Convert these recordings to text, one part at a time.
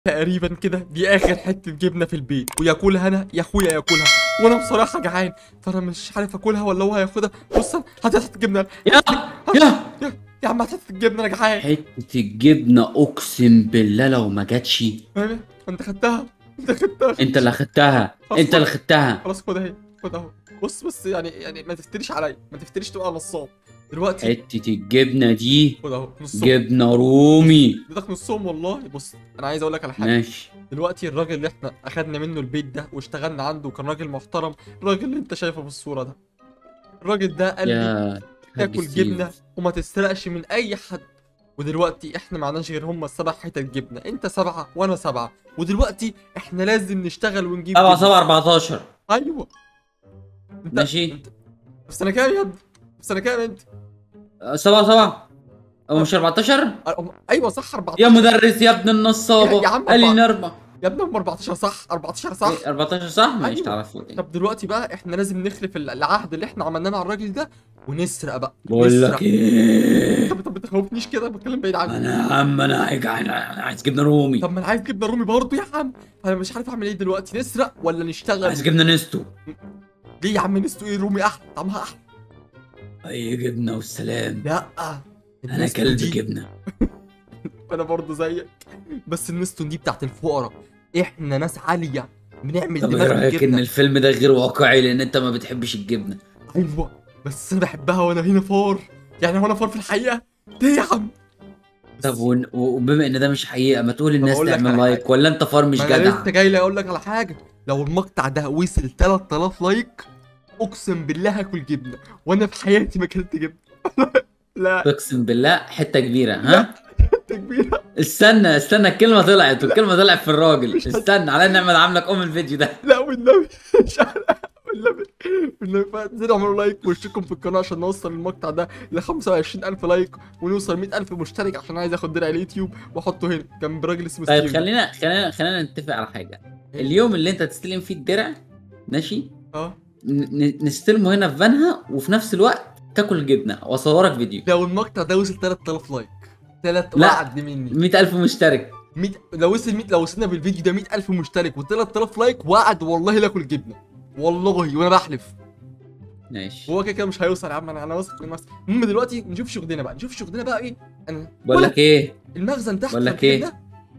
تقريبا كده دي اخر حته جبنه في البيت وياكلها انا يا اخويا ياكلها وانا بصراحه جعان فانا مش عارف اكلها ولا هو هياخدها بص هات حته الجبنه يا يا يا يا عم هات حته الجبنه انا جعان حتة الجبنة اقسم بالله لو ما جاتش فاهم انت خدتها انت خدتها انت اللي خدتها انت اللي خدتها خلاص خد اهي خد اهو بص بس يعني يعني ما تفتريش عليا ما تفتريش تبقى نصاب دلوقتي حتة الجبنة دي خد اهو نصهم جبنة رومي اديتك نصهم والله بص انا عايز اقول لك على حاجه ماشي دلوقتي الراجل اللي احنا اخدنا منه البيت ده واشتغلنا عنده وكان راجل محترم الراجل اللي انت شايفه في الصوره ده الراجل ده قال لي يا تاكل جبنه وما تسرقش من اي حد ودلوقتي احنا معناش غير هم السبع حتت جبنه انت سبعه وانا سبعه ودلوقتي احنا لازم نشتغل ونجيب سبعة جبنة. سبعة 14 ايوه انت ماشي انت في سنه كام يا ابني في سنه كام انت سبعة سبعة هو مش 14 أه، ايوه صح 14 يا مدرس يا ابن يا- النصابة يا عم قال لي أربعة. نربة يا ابني هم 14 صح 14 صح إيه، 14 صح ماشي أيوة. تعرف طب دلوقتي بقى احنا لازم نخلف العهد اللي احنا عملناه مع الراجل ده ونسرق بقى بقول نسرق. لك ايه طب طب ما تخوفنيش كده بتكلم بعيد عني انا يا عم انا عايز انا عايز جبنة رومي طب ما انا عايز جبنه رومي برضه يا عم انا مش عارف اعمل ايه دلوقتي نسرق ولا نشتغل عايز جبنة نستو ليه يا عم نستو ايه رومي احلى طعمها احلى اي جبنة والسلام لا انا النستو كلب دي- جبنة انا برضه زيك بس النستون دي بتاعت الفقراء احنا ناس عاليه بنعمل طب ايه دماغ رايك ان بالجبنه الفيلم ده غير واقعي لان انت ما بتحبش الجبنة ايوه بس انا بحبها وانا هنا فار يعني هو انا فار في الحقيقه ليه يا عم طب ون- وبما ان ده مش حقيقة ما تقول الناس أقول لك تعمل على لايك ولا انت فار مش ما انا جدع لسه جاي لي اقول لك على حاجه لو المقطع ده وصل 3000 لايك اقسم بالله هاكل جبنه وانا في حياتي ما اكلت جبنه لا اقسم بالله حته كبيره ها انت كبيره استنى استنى الكلمه طلعت والكلمه طلعت في الراجل استنى على نعمل عاملك ام الفيديو ده لا والنبي مش عارف والنبي والنبي فانزلوا اعملوا لايك واشتركوا في القناه عشان نوصل المقطع ده ل 25000 لايك ونوصل 100000 مشترك عشان عايز اخد درع اليوتيوب واحطه هنا جنب راجل اسمه طيب ستيف. خلينا خلينا خلينا نتفق على حاجه اليوم اللي انت تستلم فيه الدرع ماشي اه ن- ن- نستلمه هنا في فانها وفي نفس الوقت تاكل الجبنه واصورك فيديو لو المقطع ده وصل 3000 لايك 3 لا. وعد مني 100000 مشترك 100 لو وصل 100 لو وصلنا بالفيديو ده 100000 مشترك و3000 لايك وعد والله لا اكل جبنه والله وانا بحلف ماشي هو كده كده مش هيوصل يا عم انا انا واثق من نفسي المهم دلوقتي نشوف شغلنا بقى نشوف شغلنا بقى ايه انا بقول لك ايه المخزن تحت بقول لك فاكرين إيه؟ ده؟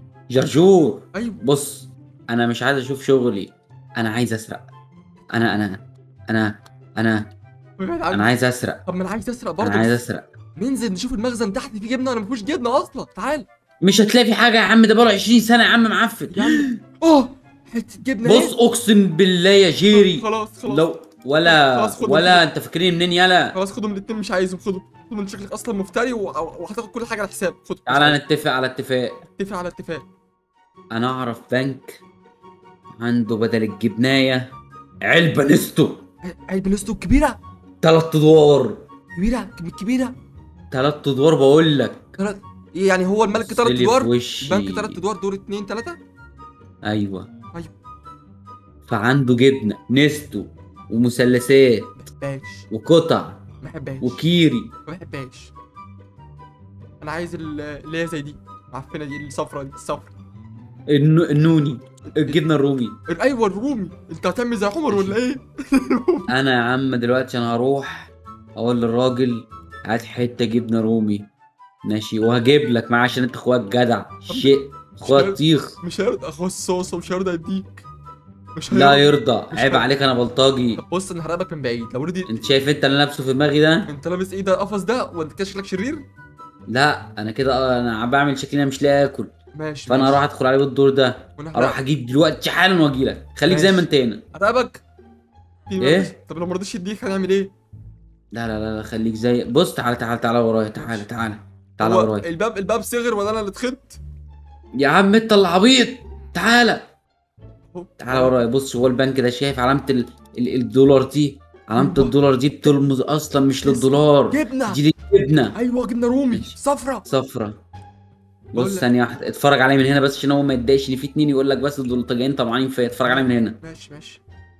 جرجور ايوه بص انا مش عايز اشوف شغلي انا عايز اسرق انا انا انا انا ابعد عني. انا عايز اسرق طب ما انا عايز اسرق انا برضه عايز بس اسرق ننزل نشوف المخزن تحت فيه جبنه ولا ما فيهوش جبنه اصلا تعال مش هتلاقي في حاجه يا عم ده بقاله 20 سنه يا عم معفن يا عم اه حته جبنه بص اقسم بالله يا جيري خلاص خلاص لو ولا خلاص خد ولا انت فاكرني منين يلا خلاص خدهم الاثنين مش عايزهم خدهم خدهم انت شكلك اصلا مفتري و- وهتاخد كل حاجه على حساب خد تعالى نتفق على اتفاق اتفق على اتفاق انا اعرف بنك عنده بدل الجبنايه علبه نستو علبه نستو كبيره تلات ادوار كبيره كبيره تلات ادوار بقول لك تلات إيه يعني هو الملك ثلاث بص لي ادوار في وشي. البنك ثلاث ادوار دور اثنين ثلاثه ايوه أيوة. فعنده جبنه نستو ومثلثات ما بحبهاش وقطع ما بحبهاش وكيري ما بحبهاش انا عايز ال- اللي هي زي دي معفنه دي الصفرا دي الصفرا النو... النوني الجبنه الرومي ايوه الرومي انت هتعمل زي عمر ولا ايه؟ انا يا عم دلوقتي انا هروح اقول للراجل هات حته جبنه رومي ماشي وهجيب لك معاه عشان انت اخوات جدع شيء اخوات طيخ مش هيرضى اخو الصوصه مش هيرضى يديك مش لا هيرضى. يرضى مش عيب هيرضى. عليك انا بلطجي طب بص انا هراقبك من بعيد لو رضي انت شايف انت اللي لابسه في دماغي ده انت لابس ايه ده القفص ده وانت كده شكلك شرير لا انا كده انا بعمل شكلي انا مش لاقي اكل ماشي فانا ماشي. هروح ادخل عليه بالدور ده وانا اروح هراقبك اجيب دلوقتي حالا واجي لك خليك زي ما ماشي. انت هنا هراقبك في إيه؟ مرضيش- طب لو ما رضيش يديك هنعمل ايه؟ لا لا لا, لا خليك زي بص تعالى تعالى تعالى ورايا تعالى تعالى تعالى هو ورايا الباب الباب صغر ولا انا اللي اتخنت؟ يا عم انت اللي عبيط تعالى أهو. تعالى ورايا بص هو البنك ده شايف علامة ال... ال... الدولار دي علامة أيوة. الدولار دي بترمز اصلا مش اسم- للدولار جبنه دي جبنة ايوه جبنه رومي ماشي. صفرا صفرة بقول بص لك- ثانية واحدة اتفرج عليا من هنا بس عشان هو ما يتضايقش ان في اتنين يقول لك بس دول طاجعين طمعانين فيا اتفرج عليا من هنا ماشي ماشي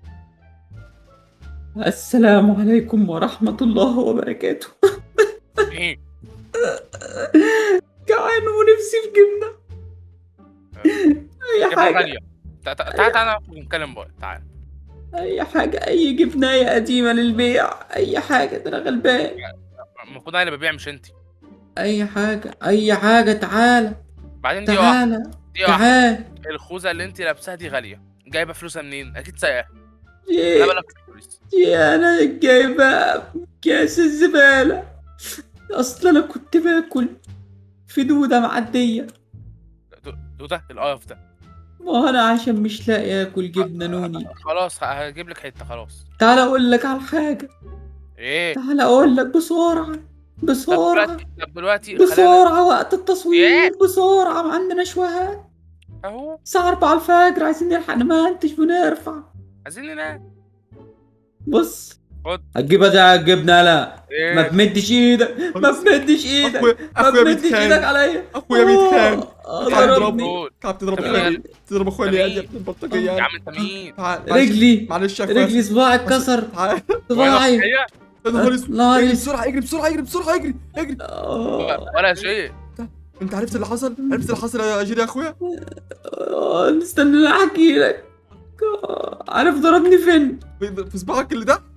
السلام عليكم ورحمة الله وبركاته جعان ونفسي في جبنة جبنه حاجه غاليه تع- تع- تعال تعال نتكلم بقى تعال اي حاجه اي جبنايه قديمه للبيع اي حاجه ده انا غلبان المفروض انا اللي ببيع مش انت اي حاجه اي حاجه تعالى بعدين دي واحده تعالى دي واحده تعال الخوذه اللي انت لابساها دي غاليه جايبه فلوسها منين اكيد سايقه لا يا بالك فلوس يا انا جايبه كاس الزباله اصل انا كنت باكل في دوده معديه دو- دو ده القرف ده ما انا عشان مش لاقي اكل جبنه نوني خلاص ه- هجيب لك حته خلاص تعال اقول لك على حاجه ايه تعال اقول لك بسرعه طب بسرعه دلوقتي طب دلوقتي خلينا بسرعه وقت التصوير إيه؟ بسرعه ما عندنا شوية اهو الساعه 4 الفجر عايزين نلحق نمنتج ونرفع عايزين ننام بص خد. هتجيبها دي على الجبنه لا ما ايه تمدش ايدك ما تمدش ايدك اخويا ما اخويا تمدش ايدك بيتخان عليا اخويا بيتخان آه، تعال ضربني قول. تعال تضرب طب اخويا يلا. ليه؟ تضرب اخويا ليه يا مين؟ ابن البلطجيه يا عم انت مين تعال معلش- رجلي معلش يا اخويا رجلي صباعي اتكسر تعال صباعي هي يا نهار اسود نهار اجري اسود. بسرعه اجري بسرعه اجري بسرعه اجري اجري آه، ولا شيء انت عرفت اللي حصل عرفت اللي حصل يا جيري يا اخويا آه، استنى انا احكي لك آه، عارف ضربني فين في في صباعك اللي ده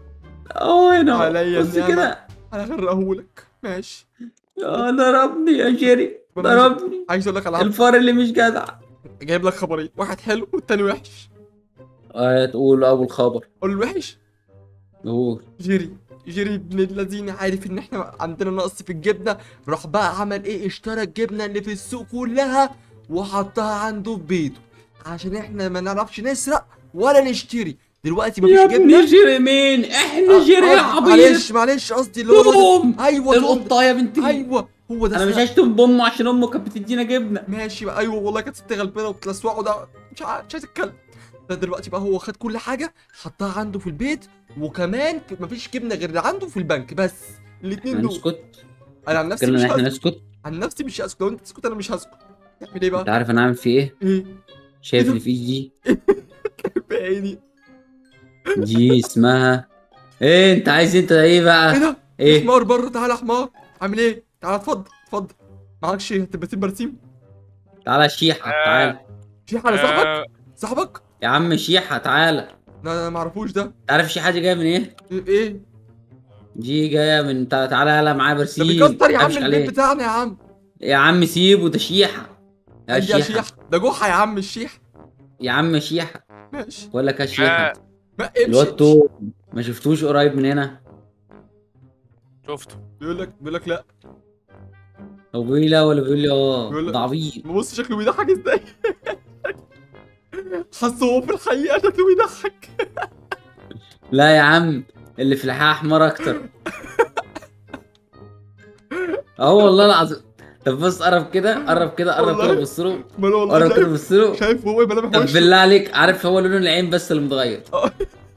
اه هنا عليا بص النعمة. كده انا هغرقهولك ماشي آه، ضربني يا جيري ضربني عايز اقول لك على حاجة. الفار اللي مش جدع جايب لك خبرين واحد حلو والتاني وحش اه تقول اول خبر قول الوحش قول جيري جيري ابن الذين عارف ان احنا عندنا نقص في الجبنه راح بقى عمل ايه اشترى الجبنه اللي في السوق كلها وحطها عنده في بيته عشان احنا ما نعرفش نسرق ولا نشتري دلوقتي يا مفيش ابني جبنه جيري مين احنا جيري يا قصدي- عبيط معلش معلش قصدي اللي هو الواد- توم ايوه توم ده. القطه يا بنتي ايوه هو ده انا مش سرق. هشتم بامه عشان امه كانت بتدينا جبنه ماشي بقى ايوه والله كانت ست غلبانه وبتلسوعه ده مش عارف مش عايز اتكلم ده دلوقتي بقى هو خد كل حاجه حطها عنده في البيت وكمان ك- مفيش جبنه غير اللي عنده في البنك بس الاثنين دول هنسكت انا عن نفسي مش قلنا ان احنا هسكت نسكت عن نفسي مش هسكت لو انت تسكت انا مش هسكت تعمل ايه انت بقى؟ عارف انا عامل فيه ايه ايه؟ شايف إيه ده؟ اللي في ايدي دي بعيني دي اسمها ايه انت عايز انت ايه ايه بقى ده؟ ايه حمار بره تعالى يا حمار عامل ايه؟ تعالى اتفضل اتفضل معكش هتبقى برسيم تعالى شيحه تعالى شيح على صاحبك آه، صاحبك؟ يا عم شيحه تعالى لا انا ما اعرفوش ده انت عارف شيحه دي جايه من ايه ايه ايه؟ دي جايه من تع- تعالى يلا معايا ده برسيم بيكسر يا عم متخافش البيت عليه. بتاعنا يا عم يا عم سيبه ده شيحه يا يا شيحه شيح ده جحا يا عم الشيح يا عم شيحه ماشي بقول لك يا شيحه آه، ما الواد امشي توم ما شفتوش قريب من هنا شفته بيقول لك بيقول لك لا هو بيقول لي لا ولا بيقول لي اه بيقول لك- ده عبيط بص شكله بيضحك ازاي حاسه هو في الحقيقه شكله بيضحك لا يا عم اللي في الحياه احمر اكتر اه والله العظيم طب بص قرب كده قرب كده قرب والله. كده بص له ما انا والله قرب كده شايف بص له شايف هو ملامح طب وشه بالله عليك عارف هو لون العين بس اللي متغير آه.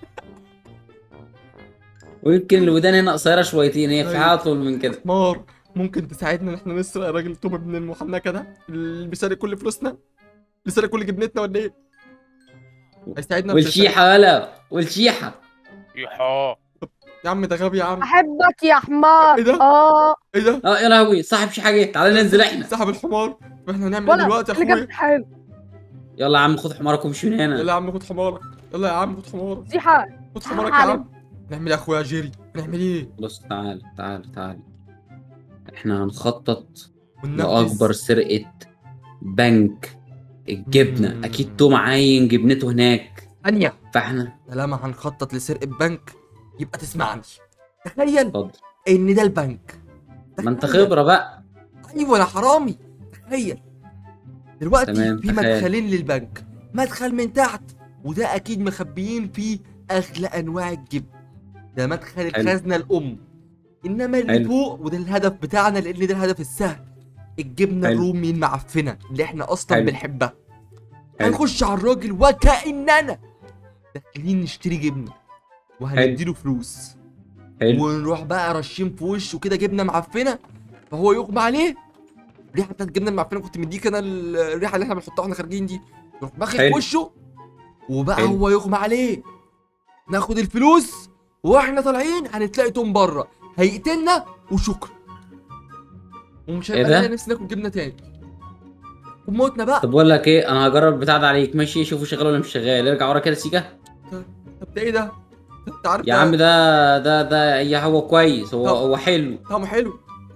ويمكن الودان هنا قصيره شويتين هي في أيوة. حاجه اطول من كده مار ممكن تساعدنا ان احنا نسرق الراجل توم ابن المحنكه ده اللي بيسرق كل فلوسنا اللي بيسرق كل جبنتنا ولا ايه؟ هيساعدنا في والشيحه ولا والشيحه يحا يا عم ده غبي يا عم احبك يا حمار إيه ده؟ اه ايه ده؟ اه يا لهوي صاحب شيحه جه تعالى ننزل احنا سحب الحمار احنا هنعمل ايه ولا دلوقتي يا اللي اخويا؟ جبت حلو يلا يا عم خد حمارك وامشي من هنا يلا يا عم خد حمارك يلا يا عم خد حمارك دي حال خد حمارك يا عم نعمل ايه يا اخويا جيري؟ نعمل ايه؟ بص تعال تعال تعال احنا هنخطط وننفذ. لأكبر سرقة بنك الجبنة مم. أكيد توم عاين جبنته هناك ثانية فاحنا طالما هنخطط لسرقة بنك يبقى تسمعني تخيل اتفضل ان ده البنك ما انت تخيل. خبرة بقى ايوه انا حرامي تخيل دلوقتي تمام، في تخيل. مدخلين للبنك مدخل من تحت وده اكيد مخبيين فيه اغلى انواع الجبن ده مدخل حلو. الخزنه الام انما اللي حلو. فوق وده الهدف بتاعنا لان ده الهدف السهل الجبنه حلو. الرومي المعفنه اللي احنا اصلا حلو. بنحبها حلو. هنخش على الراجل وكاننا داخلين نشتري جبنه وهنديله فلوس حلو ونروح بقى رشين في وشه كده جبنه معفنه فهو يغمى عليه الريحه بتاعت الجبنه المعفنه كنت مديك انا ال- الريحه اللي احنا بنحطها واحنا خارجين دي يروح باخد في حلو. وشه وبقى حلو. هو يغمى عليه ناخد الفلوس واحنا طالعين هنتلاقي توم بره هيقتلنا وشكرا ومش إيه هيبقى ده؟ لنا نفسي ناكل جبنه تاني وموتنا بقى طب بقول لك ايه انا هجرب البتاع ده عليك ماشي شوفه شغال ولا مش شغال ارجع ورا كده سيكا طب ده ايه ده انت عارف يا عم ده ده ده يا هو كويس هو طب. هو حلو طعمه حلو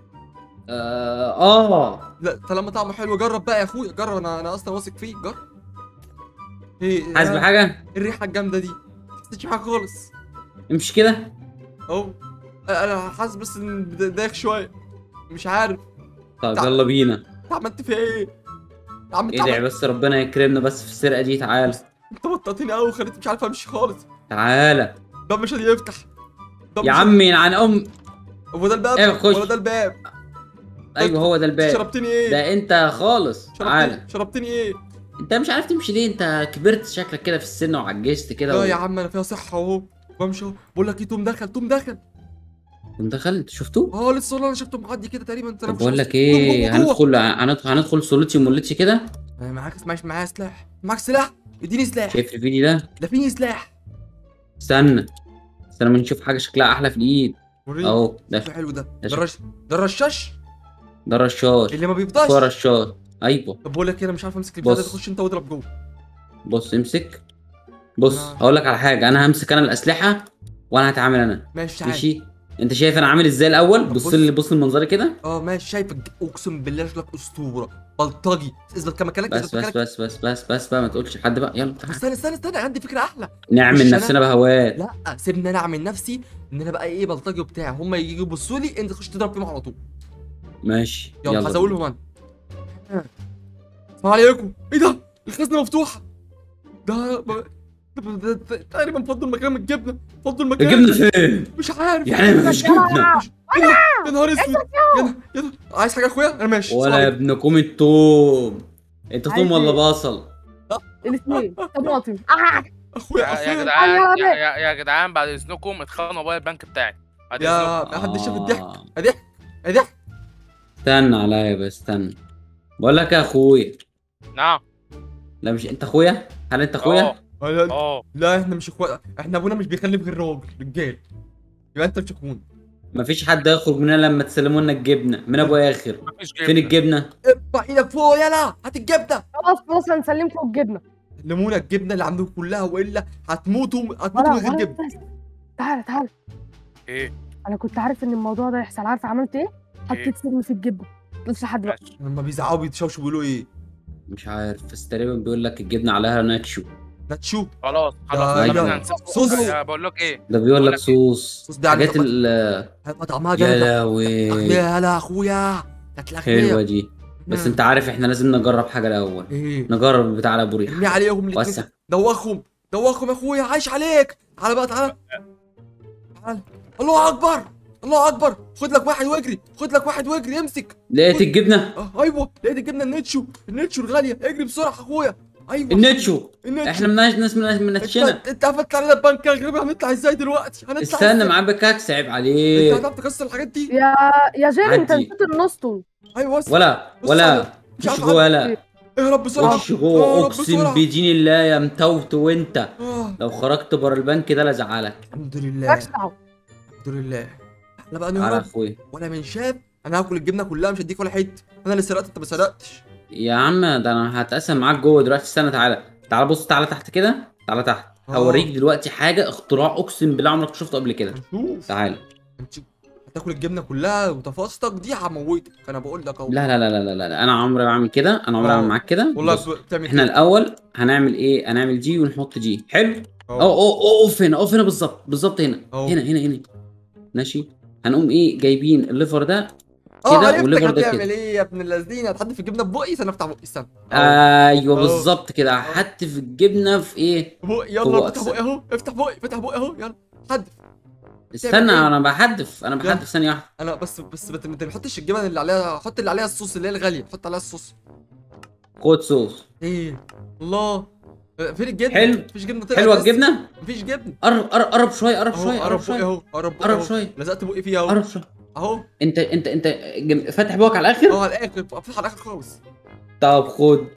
اه, آه. لا طالما طعمه حلو جرب بقى يا اخويا جرب انا انا اصلا واثق فيك جرب ايه حاسس آه، بحاجه إيه الريحه الجامده دي ما حسيتش بحاجه خالص امشي كده اهو انا حاسس بس ان دا- دايخ شويه مش عارف طب تع- يلا بينا انت عملت فيها ايه يا عم انت ادعي عملت بس ربنا يكرمنا بس في السرقه دي تعال انت بطلتني قوي وخليتني مش عارف امشي خالص تعالى ده مش راضي يفتح ده يا مش عمي عن ام راضي- هو ده الباب ايه، خش. ولا ده الباب ايوه هو ده الباب شربتني ايه ده انت خالص تعالى شربتني شربتني ايه انت مش عارف تمشي ليه انت كبرت شكلك كده في السن وعجزت كده لا و... يا عم انا فيها صحه اهو بمشي اهو بقول لك ايه توم دخل توم دخل دخلت شفتوه اه لسه والله انا شفته معدي كده تقريبا انت طب بقول لك ايه هندخل هندخل هندخل سولوتي مولتي كده معاك معاك معايا سلاح معاك سلاح اديني سلاح شايف الفيديو ده ده فيني سلاح استنى استنى ما نشوف حاجه شكلها احلى في الايد وريني اهو ده شكله حلو ده ده ده شكله- الرش ده الرشاش ده رشاش اللي ما بيفضاش هو رشاش ايوه طب بقول لك ايه انا مش عارف امسك البتاع ده بص. تخش انت واضرب جوه بص امسك بص آه. هقول لك على حاجه انا همسك انا الاسلحه وانا هتعامل انا ماشي تعالى ماشي انت شايف انا عامل ازاي الاول طب بص بص. لي بص لمنظري كده اه ماشي شايفك اقسم بالله شكلك اسطوره بلطجي اثبت كمكانك بس اثبت بس مكانك بس بس بس بس بقى ما تقولش لحد بقى يلا طب تعال. استنى استنى استنى عندي فكره احلى نعمل مش أنا- نفسنا بهوات لا سيبني انا اعمل نفسي ان انا بقى ايه بلطجي وبتاع هم يجوا يبصوا لي انت تخش تضرب فيهم على طول ماشي يلا هزول لهم انا السلام عليكم ايه ده الخزنه مفتوحه ده ب- ده- ده- ده- تقريبا فضوا المكان من الجبنه فضوا المكان الجبنه فين؟ مش عارف يعني مفيش جبنه مش- إيه ده؟ يا نهار اسود يا ده يا ده عايز حاجه يا اخويا انا ماشي ولا السلام يا عليكم. ابنكم التوم انت عايز توم ولا إيه؟ بصل؟ الاثنين طماطم آه. اخويا يا, يا اخويا جدعان يا يا, يا, يا جدعان بعد اذنكم اتخانقوا موبايل البنك بتاعي بعد يا اذنكم ما حدش شاف آه. الضحك اضحك اضحك استنى عليا بس استنى بقول لك يا اخويا نعم لا مش انت اخويا؟ هل انت اخويا؟ اه لا اه لا احنا مش اخوات احنا ابونا مش بيخلف غير راجل رجال يبقى انت مش اخونا مفيش حد يخرج مننا لما تسلموا لنا الجبنه من ابو اخر مفيش فين الجبنه؟ ارفع ايدك فوق يلا هات الجبنه خلاص خلاص هنسلمكم الجبنه لمونا الجبنه اللي عندكم كلها والا هتموتوا هتموتوا ولا من غير ولا جبنه بس. تعالى تعالى ايه انا كنت عارف ان الموضوع ده يحصل عارف عملت ايه حطيت سجن في الجبنه قلت لحد بقى ماشي لما بيزعقوا بيتشوشوا بيقولوا ايه مش عارف بس تقريبا بيقول لك الجبنه عليها ناتشو ناتشو خلاص خلاص ده- يلا ده- بينا نسيب صوص. يا بقول لك ايه ده بيقول بقول لك لك صوص صوص ده عليه حاجات طبق. ال هيبقى طعمها يا جامد لهوي اغنية يلا اخويا كانت حلوه الاغنية دي بس انت عارف احنا لازم نجرب حاجه الاول ايه نجرب بتاع ابو ريح ارمي عليهم وسع الاثنين دوخهم دوخهم يا اخويا عايش عليك تعالى بقى تعالى تعالى الله اكبر الله اكبر خد لك واحد واجري خد لك واحد واجري امسك لقيت الجبنه اه ايوه لقيت الجبنه النتشو النتشو الغاليه اجري بسرعه يا اخويا ايوه النتشو النتشو احنا مناش ناس من من انت نتشنا انت قفلت علينا البنك يا غريب هنطلع ازاي دلوقتي هنطلع استنى إزاي؟ معاه بكاكس عيب انت عليك هتعرف تكسر الحاجات دي يا يا جيري انت عدي. نسيت النص ايوه بس ولا بص ولا على- مش خش عارف جوه ولا اهرب بسرعه خش جوه اهرب اقسم بسرعة. بدين الله يا متوت وانت آه. لو خرجت بره البنك ده لزعلك الحمد لله مالكش دعوه الحمد لله احنا بقى تعالى يا نهرب اخويا ولا من شاف انا هاكل الجبنه كلها مش هديك ولا حته انا اللي سرقت انت ما سرقتش يا عم ده انا هتقسم معاك جوه دلوقتي استنى تعالى تعالى بص تعالى تحت كده تعالى تحت آه. هوريك دلوقتي حاجه اختراع اقسم بالله عمرك شفته قبل كده هنشوف تعالى انت هتاكل الجبنه كلها وتفاصيلك دي هموتك انا بقول لك اهو لا لا لا لا لا, لا. انا عمري ما اعمل كده انا عمري ما آه. اعمل معاك كده والله بص، ب- بتعمل احنا كده. الاول هنعمل ايه هنعمل جي ونحط جي حلو أهو. اه اه اقف هنا اقف هنا بالظبط بالظبط هنا أهو. هنا هنا هنا ماشي هنقوم ايه جايبين الليفر ده اه كده عرفتك والليفر ده هتعمل كده. ايه يا ابن اللذين هتحط في الجبنه ببقي استنى افتح بقي استنى ايوه أهو. بالظبط كده هحط في الجبنه في ايه بقي هو يلا افتح أكسر. بقي اهو افتح بقي فتح بقي اهو يلا حد استنى إيه؟ انا بحدف انا يلا. بحدف ثانيه واحده انا بس بس بت- ما تحطش الجبن اللي عليها حط اللي عليها الصوص اللي هي الغاليه حط عليها الصوص خد صوص ايه الله آه، فين الجبنه حلو. مفيش جبنه طلعت حلوه لسه. الجبنه مفيش جبنه قرب قرب قرب شويه قرب اهو شويه قرب قرب بقي شويه اهو قرب بقي قرب اهو شويه لزقت بقي فيها اهو قرب شويه اهو انت انت انت جم- فاتح بقك على الاخر اه على الاخر فتح على الاخر خالص طب خد